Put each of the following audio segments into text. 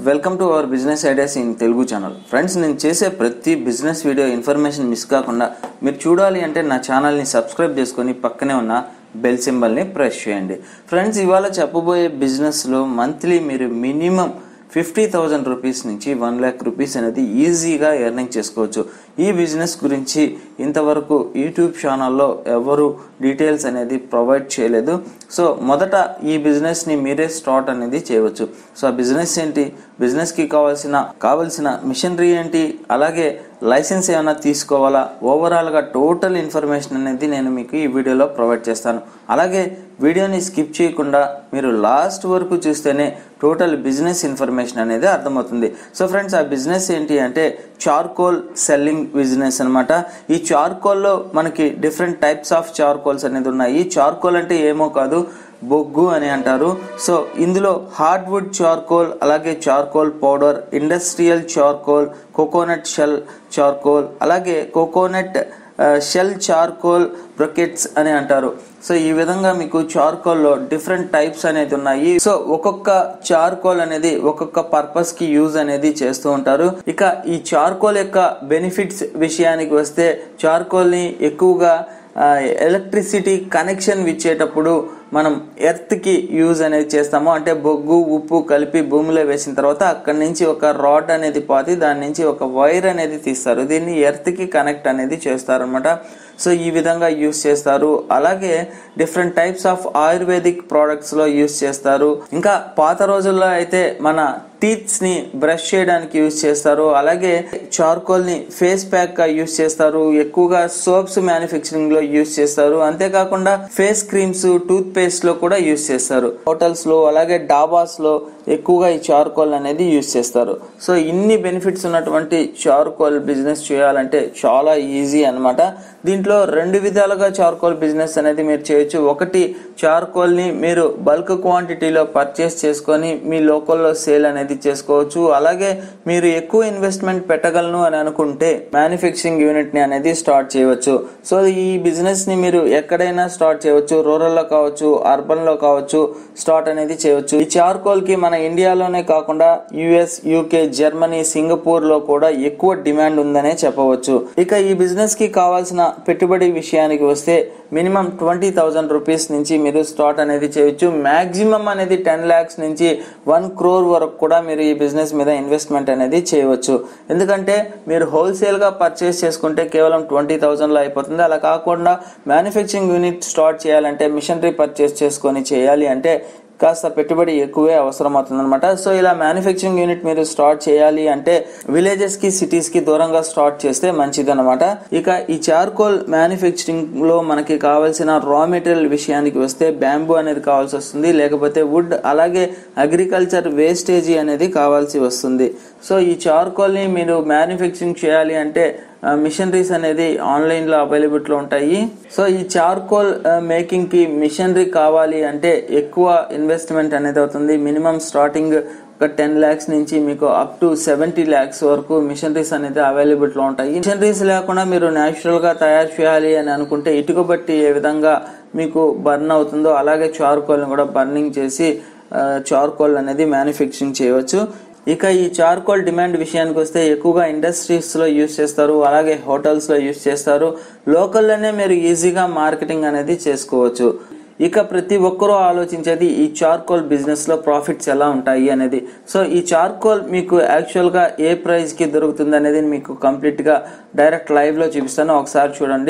welcome to our business ideas in Telugu channel friends నేను చేసే ప్రతి బిజినెస్ వీడియో ఇన్ఫర్మేషన్ మిస్ కాకుండా మీరు చూడాలి అంటే నా ఛానల్ని సబ్స్క్రైబ్ చేసుకొని పక్కనే ఉన్న బెల్ సింబల్ని ప్రెస్ చేయండి ఫ్రెండ్స్ ఇవాళ చెప్పబోయే బిజినెస్లో మంత్లీ మీరు మినిమం ఫిఫ్టీ థౌజండ్ రూపీస్ నుంచి వన్ ల్యాక్ రూపీస్ అనేది ఈజీగా ఎర్నింగ్ చేసుకోవచ్చు ఈ బిజినెస్ గురించి ఇంతవరకు యూట్యూబ్ ఛానల్లో ఎవరు డీటెయిల్స్ అనేది ప్రొవైడ్ చేయలేదు సో మొదట ఈ బిజినెస్ని మీరే స్టార్ట్ అనేది చేయవచ్చు సో ఆ బిజినెస్ ఏంటి బిజినెస్కి కావాల్సిన కావాల్సిన మిషనరీ ఏంటి అలాగే లైసెన్స్ ఏమైనా తీసుకోవాలా ఓవరాల్గా టోటల్ ఇన్ఫర్మేషన్ అనేది నేను మీకు ఈ వీడియోలో ప్రొవైడ్ చేస్తాను అలాగే వీడియోని స్కిప్ చేయకుండా మీరు లాస్ట్ వరకు చూస్తేనే టోటల్ బిజినెస్ ఇన్ఫర్మేషన్ అనేది అర్థమవుతుంది సో ఫ్రెండ్స్ ఆ బిజినెస్ ఏంటి అంటే చార్కోల్ సెల్లింగ్ బిజినెస్ అనమాట ఈ చార్కోల్లో మనకి డిఫరెంట్ టైప్స్ ఆఫ్ చార్కోల్స్ అనేది ఉన్నాయి చార్కోల్ అంటే ఏమో కాదు బొగ్గు అని అంటారు సో ఇందులో హార్డ్వుడ్ చార్కోల్ అలాగే charcoal powder industrial charcoal coconut shell charcoal అలాగే కోకోనట్ షెల్ చార్కోల్ బ్రకెట్స్ అని అంటారు సో ఈ విధంగా మీకు చార్కోల్లో డిఫరెంట్ టైప్స్ అనేది ఉన్నాయి సో ఒక్కొక్క చార్కోల్ అనేది ఒక్కొక్క పర్పస్ కి యూజ్ అనేది చేస్తూ ఉంటారు ఇక ఈ చార్కోల్ యొక్క బెనిఫిట్స్ విషయానికి వస్తే చార్కోల్ ని ఎక్కువగా ఎలక్ట్రిసిటీ కనెక్షన్ ఇచ్చేటప్పుడు మనం ఎర్త్ కి యూజ్ అనేది చేస్తాము అంటే బొగ్గు ఉప్పు కలిపి భూమిలో వేసిన తర్వాత అక్కడి నుంచి ఒక రాడ్ అనేది పాతి దాని నుంచి ఒక వైర్ అనేది తీస్తారు దీన్ని ఎర్త్ కి కనెక్ట్ అనేది చేస్తారనమాట సో ఈ విధంగా యూస్ చేస్తారు అలాగే different types of ayurvedic products లో యూస్ చేస్తారు ఇంకా పాత రోజుల్లో అయితే మన టీత్స్ ని బ్రష్ చేయడానికి యూజ్ చేస్తారు అలాగే చార్కోల్ ని ఫేస్ ప్యాక్ గా యూజ్ చేస్తారు ఎక్కువగా సోప్స్ మ్యానుఫ్యాక్చరింగ్ లో యూజ్ చేస్తారు అంతేకాకుండా ఫేస్ క్రీమ్స్ టూత్ పేస్ట్ లో కూడా యూజ్ చేస్తారు హోటల్స్ లో అలాగే డాబాస్ లో ఎక్కువగా ఈ చార్కోల్ అనేది యూజ్ చేస్తారు సో ఇన్ని బెనిఫిట్స్ ఉన్నటువంటి చార్కోల్ బిజినెస్ చేయాలంటే చాలా ఈజీ అన్నమాట దీంట్లో రెండు విధాలుగా చార్కోల్ బిజినెస్ అనేది మీరు చేయొచ్చు ఒకటి చార్కోల్ ని మీరు బల్క్ క్వాంటిటీలో పర్చేస్ చేసుకొని మీ లోకల్లో సేల్ అనేది చేసుకోవచ్చు అలాగే మీరు ఎక్కువ ఇన్వెస్ట్మెంట్ పెట్టగలను అని అనుకుంటే మ్యానుఫ్యాక్చరింగ్ యూనిట్ ని అనేది స్టార్ట్ చేయవచ్చు సో ఈ బిజినెస్ ని మీరు ఎక్కడైనా స్టార్ట్ చేయవచ్చు రూరల్ లో కావచ్చు అర్బన్ లో కావచ్చు స్టార్ట్ అనేది చేయవచ్చు ఈ చార్కోల్ కి మన ఇండియాలోనే కాకుండా యుఎస్ యూకే జర్మనీ సింగపూర్ లో కూడా ఎక్కువ డిమాండ్ ఉందనే చెప్పవచ్చు ఇక ఈ బిజినెస్ కి కావాల్సిన పెట్టుబడి విషయానికి వస్తే మినిమం ట్వంటీ థౌజండ్ రూపీస్ నుంచి మీరు స్టార్ట్ అనేది చేయొచ్చు మాక్సిమం అనేది టెన్ ల్యాక్స్ నుంచి వన్ క్రోర్ వరకు కూడా మీరు ఈ బిజినెస్ మీద ఇన్వెస్ట్మెంట్ అనేది చేయవచ్చు ఎందుకంటే మీరు హోల్సేల్ గా పర్చేస్ చేసుకుంటే కేవలం ట్వంటీ థౌజండ్ లో అయిపోతుంది అలా కాకుండా మ్యానుఫ్యాక్చరింగ్ యూనిట్ స్టార్ట్ చేయాలంటే మిషనరీ పర్చేస్ చేసుకొని చేయాలి అంటే కాస్త పెట్టుబడి ఎక్కువే అవసరం అవుతుంది అనమాట సో ఇలా మ్యానుఫ్యాక్చరింగ్ యూనిట్ మీరు స్టార్ట్ చేయాలి అంటే విలేజెస్ కి సిటీస్ కి దూరంగా స్టార్ట్ చేస్తే మంచిది అనమాట ఇక ఈ చార్కోల్ మ్యానుఫ్యాక్చరింగ్ లో మనకి కావాల్సిన రా మెటీరియల్ విషయానికి వస్తే బ్యాంబూ అనేది కావాల్సి వస్తుంది లేకపోతే వుడ్ అలాగే అగ్రికల్చర్ వేస్టేజీ అనేది కావాల్సి వస్తుంది సో ఈ చార్కోల్ ని మీరు మ్యానుఫ్యాక్చరింగ్ చేయాలి అంటే మిషనరీస్ అనేది ఆన్లైన్ లో అవైలబుల్ ఉంటాయి సో ఈ చార్కోల్ మేకింగ్ కి మిషనరీ కావాలి అంటే ఎక్కువ ఇన్వెస్ట్మెంట్ అనేది అవుతుంది మినిమం స్టార్టింగ్ ఒక టెన్ ల్యాక్స్ నుంచి మీకు అప్ టు సెవెంటీ ల్యాక్స్ వరకు మిషనరీస్ అనేది అవైలబుల్ లో ఉంటాయి మిషనరీస్ లేకుండా మీరు న్యాచురల్ గా తయారు చేయాలి అని అనుకుంటే ఇటుక బట్టి ఏ విధంగా మీకు బర్న్ అవుతుందో అలాగే చార్కోల్ ని కూడా బర్నింగ్ చేసి చార్కోల్ అనేది మ్యానుఫ్యాక్చరింగ్ చేయవచ్చు ఇక ఈ చార్కోల్ డిమాండ్ విషయానికి వస్తే ఎక్కువగా ఇండస్ట్రీస్ లో యూస్ చేస్తారు అలాగే హోటల్స్ లో యూస్ చేస్తారు లోకల్లోనే మీరు ఈజీగా మార్కెటింగ్ అనేది చేసుకోవచ్చు ఇక ప్రతి ఒక్కరూ ఆలోచించేది ఈ చార్కోల్ బిజినెస్ లో ప్రాఫిట్స్ ఎలా ఉంటాయి అనేది సో ఈ చార్కోల్ మీకు యాక్చువల్ గా ఏ ప్రైస్ కి దొరుకుతుంది అనేది మీకు కంప్లీట్ గా డైరెక్ట్ లైవ్ లో చూపిస్తాను ఒకసారి చూడండి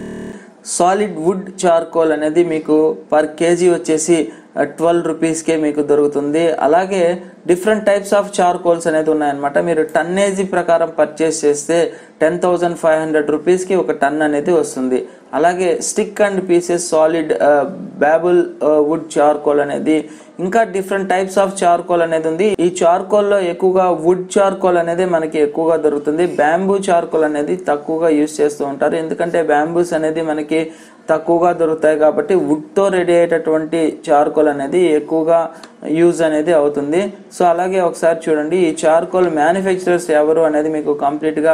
సాలిడ్ వుడ్ చార్కోల్ అనేది మీకు పర్ కేజీ వచ్చేసి ట్వెల్వ్ రూపీస్కే మీకు దొరుకుతుంది అలాగే డిఫరెంట్ టైప్స్ ఆఫ్ చార్కోల్స్ అనేది ఉన్నాయన్నమాట మీరు టన్నేజీ ప్రకారం పర్చేస్ చేస్తే టెన్ థౌజండ్ ఫైవ్ హండ్రెడ్ రూపీస్కి ఒక టన్ అనేది వస్తుంది అలాగే స్టిక్ అండ్ పీసెస్ సాలిడ్ బ్యాబుల్ వుడ్ చార్కోల్ అనేది ఇంకా డిఫరెంట్ టైప్స్ ఆఫ్ చార్కోల్ అనేది ఉంది ఈ చార్కోల్ లో ఎక్కువగా వుడ్ చార్కోల్ అనేది మనకి ఎక్కువగా దొరుకుతుంది బ్యాంబూ చార్కోల్ అనేది తక్కువగా యూస్ చేస్తూ ఉంటారు ఎందుకంటే బ్యాంబూస్ అనేది మనకి తక్కువగా దొరుకుతాయి కాబట్టి వుడ్ తో రెడీ అయ్యేటటువంటి చార్కోల్ అనేది ఎక్కువగా యూజ్ అనేది అవుతుంది సో అలాగే ఒకసారి చూడండి ఈ చార్కోల్ మ్యానుఫ్యాక్చరర్స్ ఎవరు అనేది మీకు కంప్లీట్ గా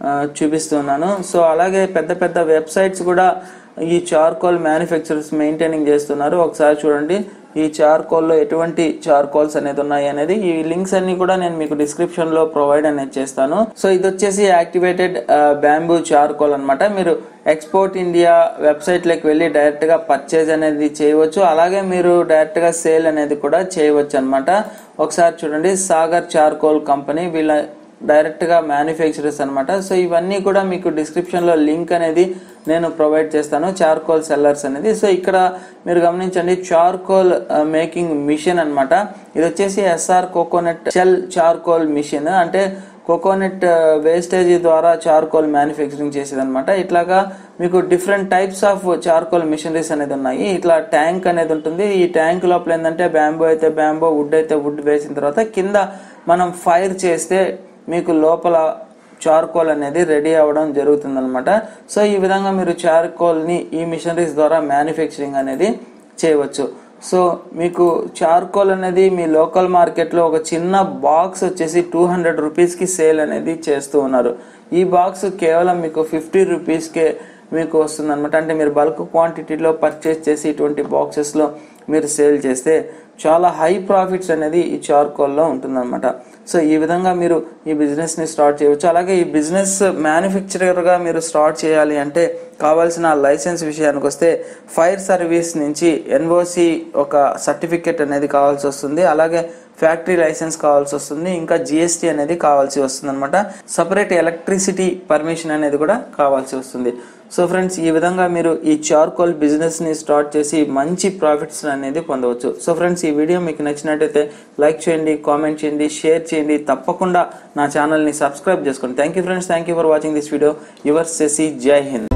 ఆ, చూపిస్తున్నాను సో అలాగే పెద్ద పెద్ద వెబ్సైట్స్ కూడా ఈ చార్కోల్ మ్యానుఫ్యాక్చరర్స్ మెయింటైనింగ్ చేస్తున్నారు ఒకసారి చూడండి ఈ చార్కోల్లో ఎటువంటి చార్కోల్స్ అనేది ఉన్నాయి అనేది ఈ లింక్స్ అన్ని కూడా నేను మీకు డిస్క్రిప్షన్ లో ప్రొవైడ్ అనేది చేస్తాను సో ఇది వచ్చేసి యాక్టివేటెడ్ బ్యాంబూ చార్కోల్ అన్నమాట మీరు ఎక్స్పోర్ట్ ఇండియా వెబ్సైట్ లోకి వెళ్ళి డైరెక్ట్ గా పర్చేజ్ అనేది చేయవచ్చు అలాగే మీరు డైరెక్ట్ గా సేల్ అనేది కూడా చేయవచ్చు అన్నమాట ఒకసారి చూడండి సాగర్ చార్కోల్ కంపెనీ వీళ్ళ డైరెక్ట్ గా మ్యానుఫ్యాక్చరర్స్ అన్నమాట సో ఇవన్నీ కూడా మీకు డిస్క్రిప్షన్ లో లింక్ అనేది నేను ప్రొవైడ్ చేస్తాను చార్కోల్ సెల్లర్స్ అనేది సో ఇక్కడ మీరు గమనించండి చార్కోల్ మేకింగ్ మిషన్ అన్నమాట ఇది వచ్చేసి SR coconut shell charcoal machine అంటే కోకోనట్ వేస్టేజ్ ద్వారా చార్కోల్ మ్యానుఫ్యాక్చరింగ్ చేసేది అనమాట ఇట్లాగా మీకు different types of charcoal machineries అనేది ఉన్నాయి ఇట్లా ట్యాంక్ అనేది ఉంటుంది ఈ ట్యాంక్ లోపల ఏంటంటే బ్యాంబో అయితే బ్యాంబో వుడ్ అయితే వుడ్ వేసిన తర్వాత కింద మనం ఫైర్ చేస్తే మీకు లోపల చార్కోల్ అనేది రెడీ అవ్వడం జరుగుతుంది అనమాట సో ఈ విధంగా మీరు చార్కోల్ని ఈ మిషనరీస్ ద్వారా మ్యానుఫ్యాక్చరింగ్ అనేది చేయవచ్చు సో మీకు చార్కోల్ అనేది మీ లోకల్ మార్కెట్లో ఒక చిన్న బాక్స్ వచ్చేసి టూ హండ్రెడ్ రూపీస్కి సేల్ అనేది చేస్తూ ఉన్నారు ఈ బాక్స్ కేవలం మీకు ఫిఫ్టీ రూపీస్కే మీకు వస్తుంది అనమాట అంటే మీరు బల్క్ క్వాంటిటీలో పర్చేస్ చేసి ఇటువంటి బాక్సెస్లో మీరు సేల్ చేస్తే చాలా హై ప్రాఫిట్స్ అనేది ఈ చార్కోల్లో ఉంటుందన్నమాట సో ఈ విధంగా మీరు ఈ బిజినెస్ని స్టార్ట్ చేయవచ్చు అలాగే ఈ బిజినెస్ మ్యానుఫ్యాక్చరర్గా మీరు స్టార్ట్ చేయాలి అంటే కావాల్సిన లైసెన్స్ విషయానికి వస్తే ఫైర్ సర్వీస్ నుంచి ఎన్ఓసి ఒక సర్టిఫికెట్ అనేది కావాల్సి వస్తుంది అలాగే ఫ్యాక్టరీ లైసెన్స్ కావాల్సి వస్తుంది ఇంకా జిఎస్టీ అనేది కావాల్సి వస్తుంది అనమాట సపరేట్ ఎలక్ట్రిసిటీ పర్మిషన్ అనేది కూడా కావాల్సి వస్తుంది సో ఫ్రెండ్స్ ఈ విధంగా మీరు ఈ చార్కోల్ బిజినెస్ ని స్టార్ట్ చేసి మంచి ప్రాఫిట్స్ అనేది పొందవచ్చు సో ఫ్రెండ్స్ ఈ వీడియో మీకు నచ్చినట్టయితే లైక్ చేయండి కామెంట్ చేయండి షేర్ చేయండి తప్పకుండా నా ఛానల్ని సబ్స్క్రైబ్ చేసుకోండి thank you friends thank you for watching this video your సెసి జై హింద్